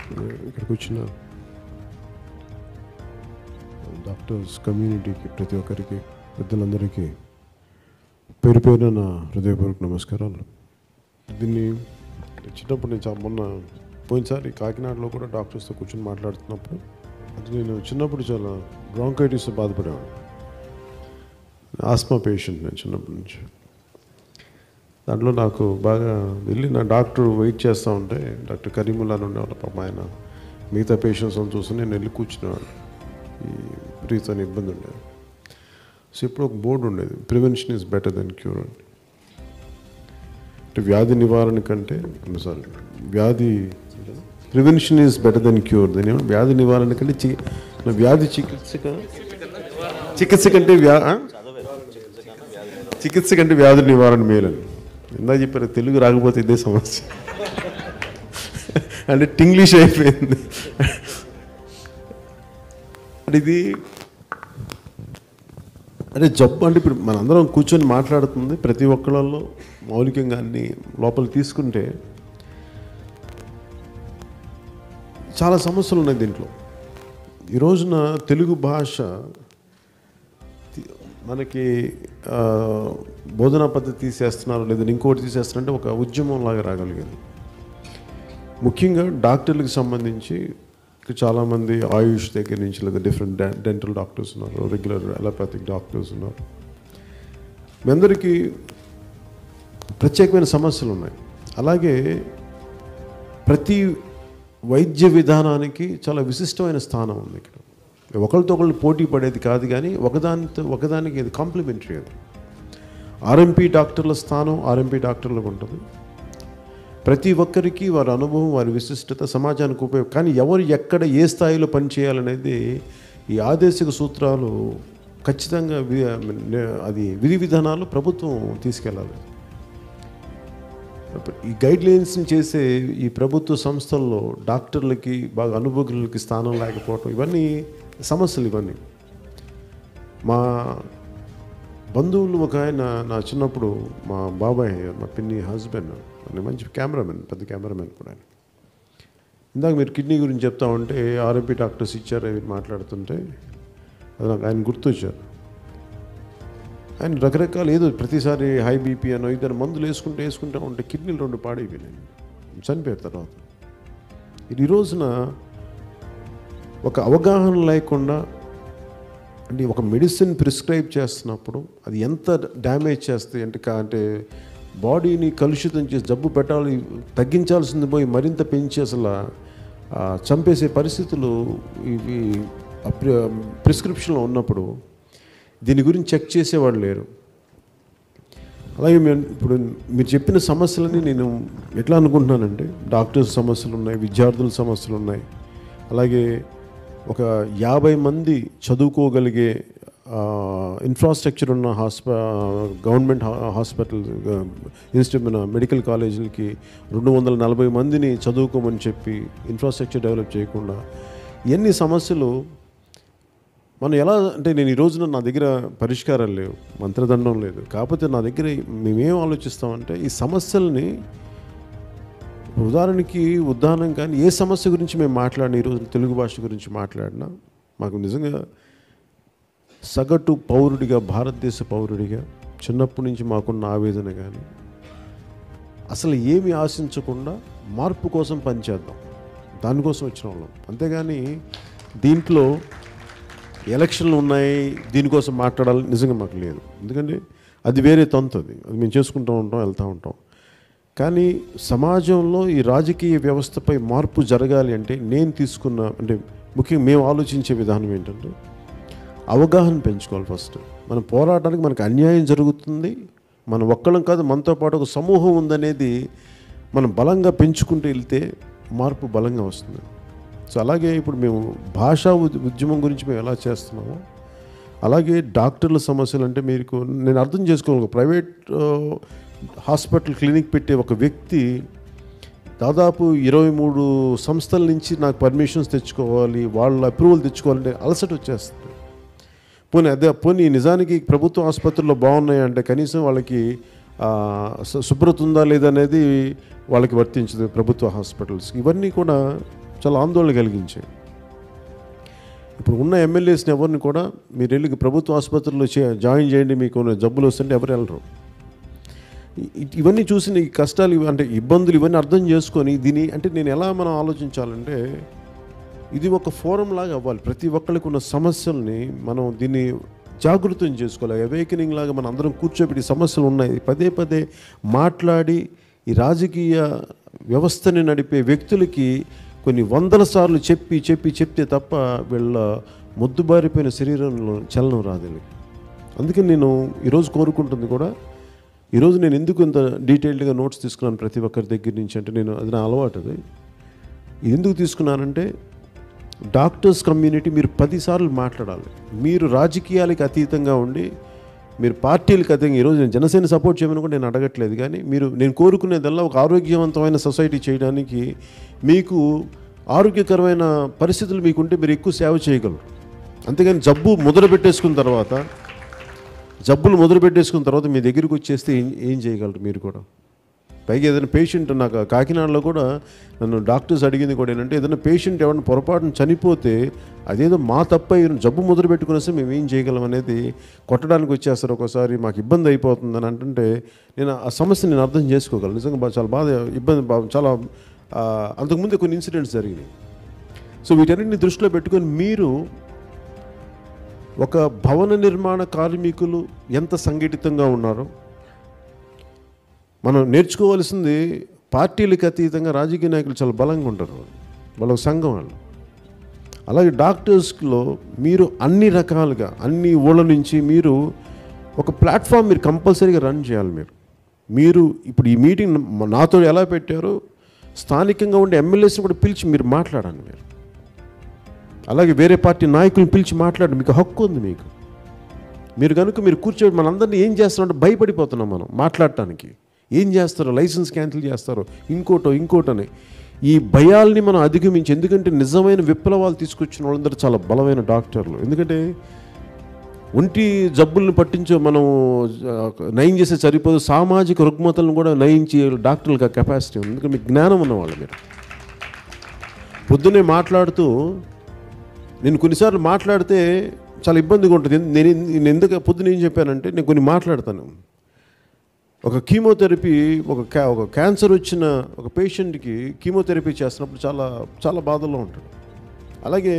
ఇక్కడికి వచ్చిన డాక్టర్స్ కమ్యూనిటీకి ప్రతి ఒక్కరికి పెద్దలందరికీ పేరు పేరున నా హృదయపూర్వక నమస్కారాలు దీన్ని చిన్నప్పుడు నేను చా- మొన్న పోయినసారి కాకినాడలో కూడా డాక్టర్స్తో కూర్చొని మాట్లాడుతున్నప్పుడు అది నేను చిన్నప్పుడు చాలా బ్రాంకైటిస్తో బాధపడేవాడు ఆస్మా పేషెంట్ నేను చిన్నప్పటి నుంచి దాంట్లో నాకు బాగా వెళ్ళి నా డాక్టర్ వెయిట్ చేస్తూ ఉంటే డాక్టర్ కరీముల్లా అని ఉండేవాళ్ళు పాపం ఆయన మిగతా పేషెంట్స్ అని చూసి నేను వెళ్ళి కూర్చునేవాడు ఈ బ్రీత్ అని ఇబ్బంది ఉండేది సో ఇప్పుడు ఒక బోర్డు ఉండేది prevention is better than cure అని అంటే వ్యాధి నివారణ కంటే సారీ వ్యాధి prevention is better than cure దాని ఏమన్నా వ్యాధి నివారణ కంటే చి వ్యాధి చికిత్స క- చికిత్స కంటే వ్యా ఆ? చికిత్స కంటే వ్యాధి నివారణ మేలని ఇందాక చెప్పారు తెలుగు రాకపోతే ఇదే సమస్య అంటే టింగ్లీష్ అయిపోయింది అంటే ఇది అంటే జబ్బు అంటే ఇప్పుడు మనందరం కూర్చొని మాట్లాడుతుంది ప్రతి ఒక్కళ్ళలో మౌలికంగా అన్ని లోపల తీసుకుంటే చాలా సమస్యలు ఉన్నాయి దీంట్లో ఈ రోజున తెలుగు భాష తి- మనకి ఆ, బోధనా పద్ధతి తీసేస్తున్నారు లేదా ఇంకోటి తీసేస్తున్నారంటే ఒక ఉద్యమం లాగా రాగలిగింది ముఖ్యంగా డాక్టర్లకు సంబంధించి ఇక్కడ చాలామంది ఆయుష్ దగ్గర నుంచి లేదా డిఫరెంట్ డెంటల్ డాక్టర్స్ ఉన్నారు రెగ్యులర్ అలోపతిక్ డాక్టర్స్ ఉన్నారు మీ అందరికీ ప్రత్యేకమైన సమస్యలు ఉన్నాయి అలాగే ప్రతి వైద్య విధానానికి చాలా విశిష్టమైన స్థానం ఉంది ఇక్కడ ఒకరితో ఒకళ్ళు పోటీ పడేది కాదు కానీ ఒకదానితో ఒకదానికి ఇది కాంప్లిమెంటరీ అది ఆర్ఎంపీ డాక్టర్ల స్థానం ఆర్ఎంపీ డాక్టర్లకు ఉంటుంది ప్రతి ఒక్కరికి వారి అనుభవం వారి విశిష్టత సమాజానికి ఉపయోగం కానీ ఎవరు ఎక్కడ ఏ స్థాయిలో పనిచేయాలనేది ఈ ఆదేశిక సూత్రాలు ఖచ్చితంగా వి- అది విధి విధానాలు ప్రభుత్వం తీసుకెళ్ళాలి ఈ గైడ్ లైన్స్ని చేసే ఈ ప్రభుత్వ సంస్థల్లో డాక్టర్లకి బాగా అనుభవజ్ఞులకి స్థానం లేకపోవటం ఇవన్నీ సమస్యలు ఇవన్నీ మా బంధువులు ఒక ఆయన నా చిన్నప్పుడు మా బాబాయ్ మా పిన్ని హస్బెండ్ ఆయన మంచి కెమెరామెన్ పెద్ద కెమెరామెన్ కూడా ఆయన ఇందాక మీరు కిడ్నీ గురించి చెప్తా ఉంటే ఆర్ఎంపీ డాక్టర్స్ ఇచ్చారు అవి మాట్లాడుతుంటే అది నాకు ఆయన గుర్తొచ్చారు ఆయన రకరకాల ఏదో ప్రతిసారి హై బీపీ అనో ఇద్దరు మందులు వేసుకుంటే వేసుకుంటా ఉంటే కిడ్నీలు రెండు పాడైపోయినాయి చనిపోయారు తర్వాత ఇది ఈ రోజున ఒక అవగాహన లేకుండా అంటే ఒక మెడిసిన్ ప్రిస్క్రైబ్ చేస్తున్నప్పుడు అది ఎంత డ్యామేజ్ చేస్తాయి అంటే కా- అంటే బాడీని కలుషితం చేసి జబ్బు పెట్టాలి తగ్గించాల్సింది పోయి మరింత పెంచి అసలు ఆ, చంపేసే పరిస్థితులు ఇవి ప్రిస్క్రిప్షన్లో ఉన్నప్పుడు దీని గురించి చెక్ చేసేవాళ్ళు లేరు అలాగే మేము ఇప్పుడు మీరు చెప్పిన సమస్యలని నేను ఎట్లా అనుకుంటున్నానంటే డాక్టర్స్ సమస్యలు ఉన్నాయి విద్యార్థుల సమస్యలు ఉన్నాయి అలాగే ఒక యాభై మంది చదువుకోగలిగే ఇన్ఫ్రాస్ట్రక్చర్ ఉన్న హాస్ప గవర్నమెంట్ హా- హాస్పిటల్ ఇన్స్టిట్యూట్ మన మెడికల్ కాలేజీలకి రెండు వందల నలభై మందిని చదువుకోమని చెప్పి ఇన్ఫ్రాస్ట్రక్చర్ డెవలప్ చేయకుండా ఎన్ని సమస్యలు మనం ఎలా అంటే నేను ఈ రోజున నా దగ్గర పరిష్కారం లేవు మంత్రదండం లేదు కాకపోతే నా దగ్గర మేమేం ఆలోచిస్తామంటే ఈ సమస్యల్ని ఉదాహరణకి ఉదాహరణ కానీ ఏ సమస్య గురించి మేము మాట్లాడిన ఈరోజు తెలుగు భాష గురించి మాట్లాడినా మాకు నిజంగా సగటు పౌరుడిగా భారతదేశ పౌరుడిగా చిన్నప్పటి నుంచి మాకున్న ఆవేదన కానీ అసలు ఏమి ఆశించకుండా మార్పు కోసం పనిచేద్దాం దానికోసం వచ్చిన వాళ్ళం అంతేగాని దీంట్లో ఎలక్షన్లు ఉన్నాయి దీనికోసం మాట్లాడాలి నిజంగా మాకు లేదు ఎందుకంటే అది వేరే తంతు అది అది మేము చేసుకుంటూ ఉంటాం వెళ్తూ ఉంటాం కానీ సమాజంలో ఈ రాజకీయ వ్యవస్థపై మార్పు జరగాలి అంటే నేను తీసుకున్న అంటే ముఖ్యంగా మేము ఆలోచించే విధానం ఏంటంటే అవగాహన పెంచుకోవాలి ఫస్ట్ మన పోరాటానికి మనకు అన్యాయం జరుగుతుంది మనం ఒక్కళ్ళం కాదు మనతో పాటు ఒక సమూహం ఉందనేది మనం బలంగా పెంచుకుంటూ వెళ్తే మార్పు బలంగా వస్తుంది సో అలాగే ఇప్పుడు మేము భాషా ఉద్- ఉద్యమం గురించి మేము ఎలా చేస్తున్నామో అలాగే డాక్టర్ల సమస్యలు అంటే మీకు నేను అర్థం చేసుకోవాలి ఒక ప్రైవేట్ ఆ, హాస్పిటల్ క్లినిక్ పెట్టే ఒక వ్యక్తి దాదాపు ఇరవై మూడు సంస్థల నుంచి నాకు పర్మిషన్స్ తెచ్చుకోవాలి వాళ్ళ అప్రూవల్ తెచ్చుకోవాలంటే అలసట వచ్చేస్తుంది పోనీ అదే పోనీ నిజానికి ప్రభుత్వ ఆసుపత్రుల్లో బాగున్నాయంటే కనీసం వాళ్ళకి ఆ, శు- శుభ్రత ఉందా లేదా అనేది వాళ్ళకి వర్తించదు ప్రభుత్వ హాస్పిటల్స్ ఇవన్నీ కూడా చాలా ఆందోళన కలిగించాయి ఇప్పుడు ఉన్న ఎమ్మెల్యేస్ని ఎవరిని కూడా మీరు వెళ్ళి ప్రభుత్వ ఆసుపత్రిలో చే జాయిన్ చేయండి మీకు ఉన్న జబ్బులు వస్తుంటే ఎవరు వెళ్ళరు ఇ- ఇవన్నీ చూసిన ఈ కష్టాలు ఇవి- అంటే ఇబ్బందులు ఇవన్నీ అర్థం చేసుకొని దీని అంటే నేను ఎలా మనం ఆలోచించాలంటే ఇది ఒక ఫోరం లాగా అవ్వాలి ప్రతి ఒక్కరికి ఉన్న సమస్యల్ని మనం దీన్ని జాగృతం చేసుకోవాలి అవేకనింగ్ లాగా మనం అందరం కూర్చోబెట్టి సమస్యలు ఉన్నాయి పదే పదే మాట్లాడి ఈ రాజకీయ వ్యవస్థని నడిపే వ్యక్తులకి కొన్ని వందల సార్లు చెప్పి చెప్పి చెప్తే తప్ప వీళ్ళ మొద్దుబారిపోయిన శరీరంలో చలనం రాదు వీళ్ళకి. అందుకే నేను ఈరోజు కోరుకుంటుంది కూడా ఈరోజు నేను ఎందుకు ఇంత డీటెయిల్డ్గా నోట్స్ తీసుకున్నాను ప్రతి ఒక్కరి దగ్గర నుంచి అంటే నేను అది నా అలవాటు అది ఇది ఎందుకు తీసుకున్నానంటే డాక్టర్స్ కమ్యూనిటీ మీరు పదిసార్లు మాట్లాడాలి మీరు రాజకీయాలకు అతీతంగా ఉండి మీరు పార్టీలకు అతీతంగా ఈరోజు నేను జనసేన సపోర్ట్ చేయమని కూడా నేను అడగట్లేదు కానీ మీరు నేను కోరుకునేదల్లా ఒక ఆరోగ్యవంతమైన సొసైటీ చేయడానికి మీకు ఆరోగ్యకరమైన పరిస్థితులు మీకుంటే మీరు ఎక్కువ సేవ చేయగలరు అంతేగాని జబ్బు మొదలు పెట్టేసుకున్న తర్వాత జబ్బులు మొదలు పెట్టేసుకున్న తర్వాత మీ దగ్గరికి వచ్చేస్తే ఏం ఏం చేయగలరు మీరు కూడా పైగా ఏదైనా పేషెంట్ నాకు కాకినాడలో కూడా నన్ను డాక్టర్స్ అడిగింది కూడా ఏంటంటే ఏదైనా పేషెంట్ ఎవరైనా పొరపాటున చనిపోతే అదేదో మా తప్ప జబ్బు మొదలు పెట్టుకునేస్తే మేము ఏం చేయగలం అనేది కొట్టడానికి వచ్చేస్తారు ఒకసారి మాకు ఇబ్బంది అయిపోతుందని అంటుంటే నేను ఆ సమస్య నేను అర్థం చేసుకోగలను నిజంగా బా- చాలా బాధ ఇబ్బంది బా- చాలా ఆ, అంతకుముందు కొన్ని ఇన్సిడెంట్స్ జరిగినాయి సో వీటన్నిటిని దృష్టిలో పెట్టుకొని మీరు ఒక భవన నిర్మాణ కార్మికులు ఎంత సంఘటితంగా ఉన్నారో మనం నేర్చుకోవాల్సింది పార్టీలకు అతీతంగా రాజకీయ నాయకులు చాలా బలంగా ఉంటారు వాళ్ళ ఒక సంఘం వాళ్ళు అలాగే డాక్టర్స్లో మీరు అన్ని రకాలుగా అన్ని ఊళ్ళ నుంచి మీరు ఒక ప్లాట్ఫామ్ మీరు కంపల్సరీగా రన్ చేయాలి మీరు మీరు ఇప్పుడు ఈ మీటింగ్ నాతో ఎలా పెట్టారో స్థానికంగా ఉండే ఎమ్మెల్యేస్ని కూడా పిలిచి మీరు మాట్లాడండి మీరు అలాగే వేరే పార్టీ నాయకులను పిలిచి మాట్లాడండి మీకు హక్కు ఉంది మీకు మీరు కనుక మీరు కూర్చోబెట్టి మనందరినీ ఏం చేస్తారంటే భయపడిపోతున్నాం మనం మాట్లాడటానికి ఏం చేస్తారో లైసెన్స్ క్యాన్సిల్ చేస్తారో ఇంకోటో ఇంకోటని ఈ భయాల్ని మనం అధిగమించి ఎందుకంటే నిజమైన విప్లవాలు తీసుకొచ్చిన వాళ్ళందరూ చాలా బలమైన డాక్టర్లు ఎందుకంటే ఒంటి జబ్బుల్ని పట్టించే మనం ఆ, నయం చేసే సరిపోదు సామాజిక రుగ్మతలను కూడా నయించే డాక్టర్లకు ఆ కెపాసిటీ ఉంది ఎందుకంటే మీకు జ్ఞానం ఉన్నవాళ్ళు మీరు పొద్దున్నే మాట్లాడుతూ నేను కొన్నిసార్లు మాట్లాడితే చాలా ఇబ్బందిగా ఉంటుంది ఎందు- నేను నేను ఎందుకు పొద్దున ఏం చెప్పానంటే నేను కొన్ని మాట్లాడతాను ఒక కీమోథెరపీ ఒక క్యా ఒక క్యాన్సర్ వచ్చిన ఒక పేషెంట్కి కీమోథెరపీ చేస్తున్నప్పుడు చాలా చాలా బాధల్లో ఉంటాడు అలాగే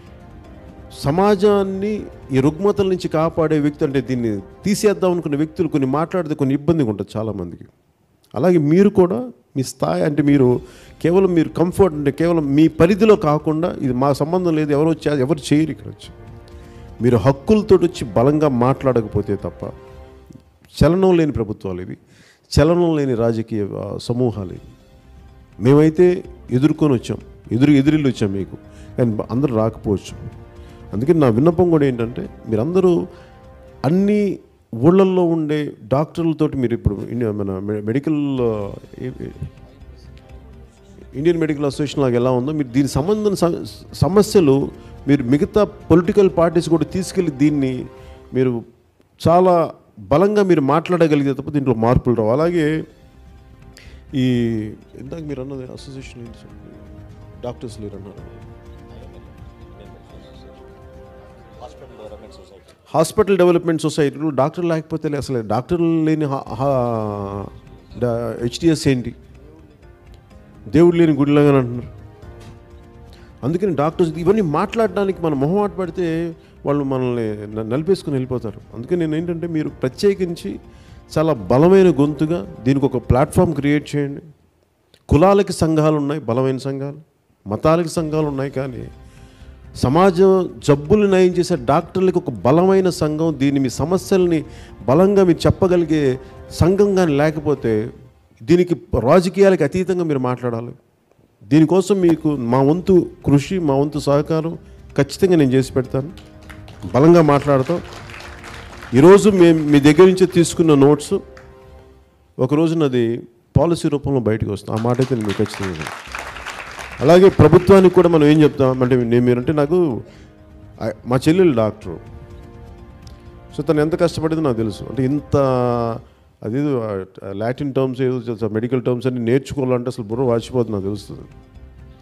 సమాజాన్ని ఈ రుగ్మతల నుంచి కాపాడే వ్యక్తి అంటే దీన్ని తీసేద్దాం అనుకున్న వ్యక్తులు కొన్ని మాట్లాడితే కొన్ని ఇబ్బందిగా ఉంటుంది చాలామందికి అలాగే మీరు కూడా మీ స్థాయి అంటే మీరు కేవలం మీరు కంఫర్ట్ అంటే కేవలం మీ పరిధిలో కాకుండా ఇది మా సంబంధం లేదు ఎవరు వచ్చి ఎవరు చేయరు ఇక్కడ వచ్చి మీరు హక్కులతో వచ్చి బలంగా మాట్లాడకపోతే తప్ప చలనం లేని ప్రభుత్వాలు ఇవి చలనం లేని రాజకీయ ఆ, సమూహాలు ఇవి మేమైతే ఎదుర్కొని వచ్చాం ఎదురు ఎదురిల్లు వచ్చాం మీకు కానీ అందరూ రాకపోవచ్చు అందుకని నా విన్నపం కూడా ఏంటంటే మీరందరూ అన్ని ఊళ్ళల్లో ఉండే డాక్టర్లతోటి మీరు ఇప్పుడు ఇండియా మన మె- మెడికల్ ఆ, ఏ- ఏ- ఇండియన్ మెడికల్ అసోసియేషన్ లాగా ఎలా ఉందో మీరు దీని సంబంధం స- సమస్యలు మీరు మిగతా పొలిటికల్ పార్టీస్ కూడా తీసుకెళ్ళి దీన్ని మీరు చాలా బలంగా మీరు మాట్లాడగలిగితే తప్ప దీంట్లో మార్పులు రావు అలాగే ఈ ఇందాక మీరు అన్నది అసోసియేషన్ ఏంటి సార్? డాక్టర్స్ లేరు అన్నారు hospital development society hospital development సొసైటీలో డాక్టర్ లేకపోతే లే- అసలు డాక్టర్లు లేని హెచ్డిఎస్ ఏంటి దేవుడు లేని గుడిలాగా అంటున్నారు అందుకని డాక్టర్స్ ఇవన్నీ మాట్లాడడానికి మనం మొహమాట పడితే వాళ్ళు మనల్ని న- నలిపేసుకుని వెళ్ళిపోతారు అందుకని నేను ఏంటంటే మీరు ప్రత్యేకించి చాలా బలమైన గొంతుగా దీనికి ఒక ప్లాట్ఫామ్ క్రియేట్ చేయండి కులాలకి సంఘాలు ఉన్నాయి బలమైన సంఘాలు మతాలకి సంఘాలు ఉన్నాయి కానీ సమాజం జబ్బులు నయం చేసే డాక్టర్లకు ఒక బలమైన సంఘం దీని మీ సమస్యల్ని బలంగా మీరు చెప్పగలిగే సంఘం కానీ లేకపోతే దీనికి రాజకీయాలకు అతీతంగా మీరు మాట్లాడాలి దీనికోసం మీకు మా వంతు కృషి మా వంతు సహకారం ఖచ్చితంగా నేను చేసి పెడతాను బలంగా మాట్లాడతాం ఈరోజు మేము మీ దగ్గర నుంచి తీసుకున్న నోట్స్ ఒక రోజున అది పాలసీ రూపంలో బయటకు వస్తుంది ఆ మాట అయితే నేను మీకు ఖచ్చితంగా ఇవ్వను. అలాగే ప్రభుత్వానికి కూడా మనం ఏం చెప్తాం అంటే నేను మీరంటే నాకు ఆ- మా చెల్లెలు డాక్టరు సో తను ఎంత కష్టపడిందో నాకు తెలుసు అంటే ఇంత అదేదో లాటిన్ టర్మ్స్ ఏదో మెడికల్ టర్మ్స్ అన్ని నేర్చుకోవాలంటే అసలు బుర్ర వాచిపోతుంది నాకు తెలుస్తుంది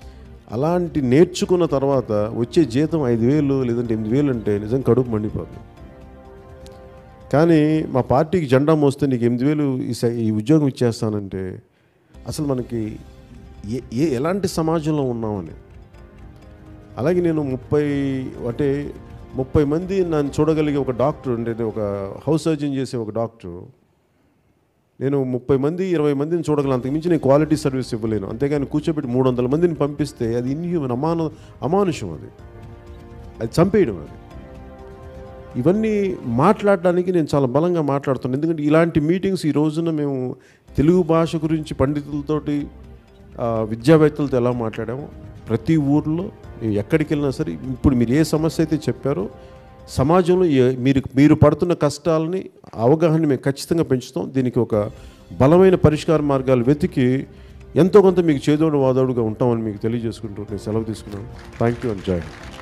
అలాంటి నేర్చుకున్న తర్వాత వచ్చే జీతం ఐదు వేలు లేదంటే ఎనిమిది వేలు అంటే నిజం కడుపు మండిపోతుంది కానీ మా పార్టీకి జెండా మోస్తే నీకు ఎనిమిది వేలు ఈ స- ఈ ఉద్యోగం ఇచ్చేస్తానంటే అసలు మనకి ఏ ఏ ఎలాంటి సమాజంలో ఉన్నామని అలాగే నేను ముప్పై అంటే ముప్పై మంది నన్ను చూడగలిగే ఒక డాక్టర్ అంటే ఒక హౌస్ సర్జన్ చేసే ఒక డాక్టర్ నేను ముప్పై మంది ఇరవై మందిని చూడగలను అంతకుమించి నేను క్వాలిటీ సర్వీస్ ఇవ్వలేను అంతేగాని కూర్చోబెట్టి మూడు వందల మందిని పంపిస్తే అది ఇన్హ్యూమన్ అమాను అమానుషం అది అది చంపేయడం అది ఇవన్నీ మాట్లాడడానికి నేను చాలా బలంగా మాట్లాడుతున్నాను ఎందుకంటే ఇలాంటి మీటింగ్స్ ఈ రోజున మేము తెలుగు భాష గురించి పండితులతోటి ఆ, విద్యావేత్తలతో ఎలా మాట్లాడామో ప్రతి ఊర్లో మేము ఎక్కడికి వెళ్ళినా సరే ఇప్పుడు మీరు ఏ సమస్య అయితే చెప్పారో సమాజంలో ఏ- మీరు మీరు పడుతున్న కష్టాలని అవగాహన మేము ఖచ్చితంగా పెంచుతాం దీనికి ఒక బలమైన పరిష్కార మార్గాలు వెతికి ఎంతో కొంత మీకు చేదోడు వాదోడుగా ఉంటామని మీకు తెలియజేసుకుంటూ నేను సెలవు తీసుకున్నాను థ్యాంక్ యూ అండ్ జై హింద్.